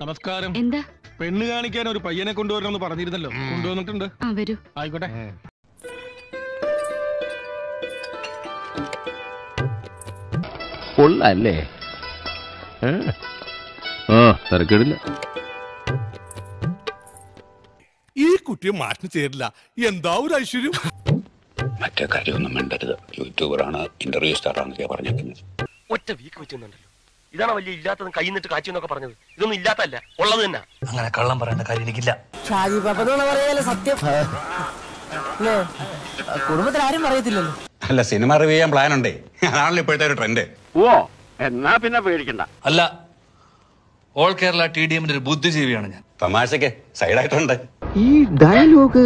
നമസ്കാരം എന്താ പെണ്ണ് കാണിക്കാൻ ഒരു പയ്യനെ കൊണ്ടുവരണമെന്ന് പറഞ്ഞിരുന്നല്ലോ കൊണ്ടുവന്നിട്ടുണ്ട് ആ വരൂ ആയിക്കോട്ടെ കൊള്ളല്ലേ ആ തിരക്കേടില്ല ഈ കുട്ടിയെ മാറ്റിന് ചേരില്ല എന്താ ഒരു ഐശ്വര്യം മറ്റേ കാര്യമൊന്നും മിണ്ടരുത് യൂട്യൂബറാണ് ഇന്റർവ്യൂ സ്റ്റാറാണെന്നൊക്കെ പറഞ്ഞേക്കുന്നത് ഒറ്റ വീക്ക് വെച്ചുണ്ടല്ലോ ഇതാണ് വലിയ ഇല്ലാത്തത് കൈ നിന്നിട്ട് കാച്ചു എന്നൊക്കെ പറഞ്ഞത് ഇതൊന്നും ഇല്ലാത്തല്ല ഉള്ളത് തന്നെ അങ്ങനെ കള്ളം പറയേണ്ട കാര്യം എനിക്കില്ല ഷാജി പാപ്പനോട് പറയാലോ സത്യം അല്ലേ കുടുംബത്തിൽ ആരും പറയത്തില്ലല്ലോ അല്ല സിനിമ റിവ്യൂ ചെയ്യാൻ പ്ലാൻ ഉണ്ടേ അതാണല്ലോ ഇപ്പോഴത്തെ ഒരു ട്രെൻഡ് ഓ എന്നാ പിന്നെ പേടിക്കണ്ട അല്ല ഓൾ കേരള ടി ഡി എമ്മിന്റെ ഒരു ബുദ്ധിജീവിയാണ് ഞാൻ തമാശക്ക് സൈഡായിട്ടുണ്ട് ഈ ഡയലോഗ്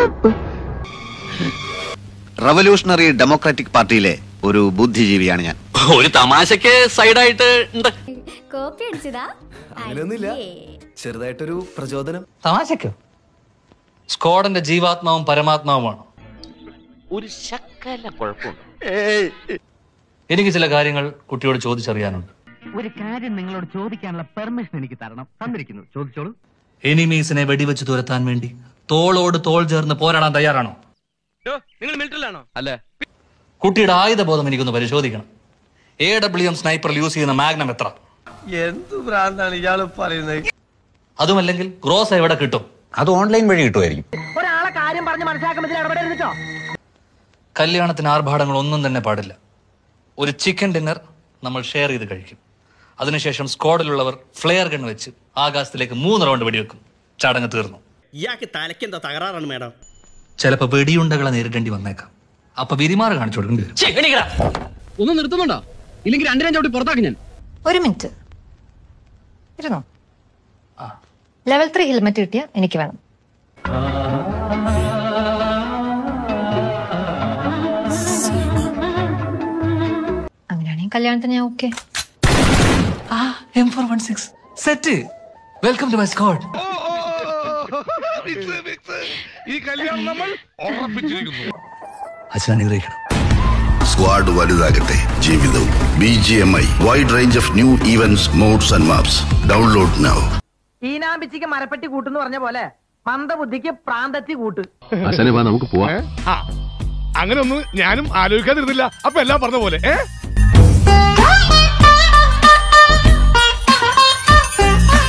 റവല്യൂഷണറി ഡെമോക്രാറ്റിക് പാർട്ടിയിലെ ഒരു ബുദ്ധിജീവിയാണ് ഞാൻ ഒരു തമാശക്ക് സൈഡായിട്ട് ഉണ്ട് കോപ്പി അടിച്ചതാ അങ്ങനെയൊന്നുമില്ല ചെറുതായിട്ടൊരു പ്രചോദനം തമാശക്കോ സ്ക്വാഡിന്റെ ജീവാത്മാവും പരമാത്മാവുമാണ് ഒരു ശക്കല കുഴപ്പമുണ്ട് എനിക്ക് ചില കാര്യങ്ങൾ കുട്ടിയോട് ചോദിച്ചറിയാനുണ്ട് ഒരു കാര്യം നിങ്ങളോട് ചോദിക്കാനുള്ള പെർമിഷൻ എനിക്ക് തരണം തന്നിരിക്കുന്നു ചോദിച്ചോളൂ എനിമീസിനെ വെടിവെച്ച് തുരത്താൻ വേണ്ടി തോളോട് തോൾ ചേർന്ന് പോരാടാൻ തയ്യാറാണോ നിങ്ങൾ മിലിറ്ററിലാണോ അല്ല കുട്ടിയുടെ ആയുധബോധം എനിക്കൊന്ന് പരിശോധിക്കണം എ ഡബ്ല്യു എം സ്നൈപ്പറിൽ യൂസ് ചെയ്യുന്ന മാഗ്നം എത്ര എന്ത് ഭ്രാന്താണ് ഇയാള് പറയുന്നത് അതുമല്ലെങ്കിൽ ഗ്രോസ് എവിടെ കിട്ടും അത് ഓൺലൈൻ വഴി കിട്ടുമായിരിക്കും ഒരാളെ കാര്യം പറഞ്ഞ് മനസ്സിലാക്കുമ്പോൾ ഇടപെടരുതോ കല്യാണത്തിന് ആർഭാടങ്ങൾ ഒന്നും തന്നെ പാടില്ല ഒരു ചിക്കൻ ഡിന്നർ നമ്മൾ ഷെയർ ചെയ്ത് കഴിക്കും അതിനുശേഷം സ്ക്വാഡിലുള്ളവർ ഫ്ലെയർ ഗൺ വെച്ച് ആകാശത്തിലേക്ക് മൂന്ന് റൗണ്ട് വെടിവെക്കും ചടങ്ങ് തീർന്നു ഇയാൾക്ക് തലയ്ക്ക് എന്താ തകരാറാണ് മേഡം ചിലപ്പോൾ വെടിയുണ്ടകളെ നേരിടേണ്ടി വന്നേക്കാം അപ്പൊ വിരിമാറ് കാണിച്ചു കൊടുക്കേണ്ടി വരും ഒന്ന് നിർത്തുന്നുണ്ടോ ഇല്ലെങ്കിൽ രണ്ടിനെ ചവിട്ടി പുറത്താക്കി ഞാൻ ഒരു മിനിറ്റ് ഇരുന്നോ ലെവൽ ത്രീ ഹെൽമെറ്റ് കിട്ടിയ എനിക്ക് വേണം അങ്ങനെയാണെങ്കിൽ കല്യാണത്തിന് ഞാൻ ഓക്കെ ആ M four one six set welcome to my squad ഈ കല്യാണം നമ്മൾ ഉറപ്പിച്ചിരിക്കുന്നു അച്ഛൻ അനുഗ്രഹിക്കണം സ്ക്വാഡ് വലുതാകട്ടെ ജീവിതവും B G M I wide range of new events modes and maps download now ഈനാമ്പിച്ചിക്ക് മരപ്പെട്ടി കൂട്ടെന്ന് പറഞ്ഞ പോലെ മന്ദബുദ്ധിക്ക് പ്രാന്തത്തി കൂട്ട് അച്ഛനെ വാ നമുക്ക് പോവാം അങ്ങനെ ഒന്നും ഞാനും ആലോചിക്കാതിരുന്നില്ല അപ്പൊ എല്ലാം പറഞ്ഞ പോലെ ഏ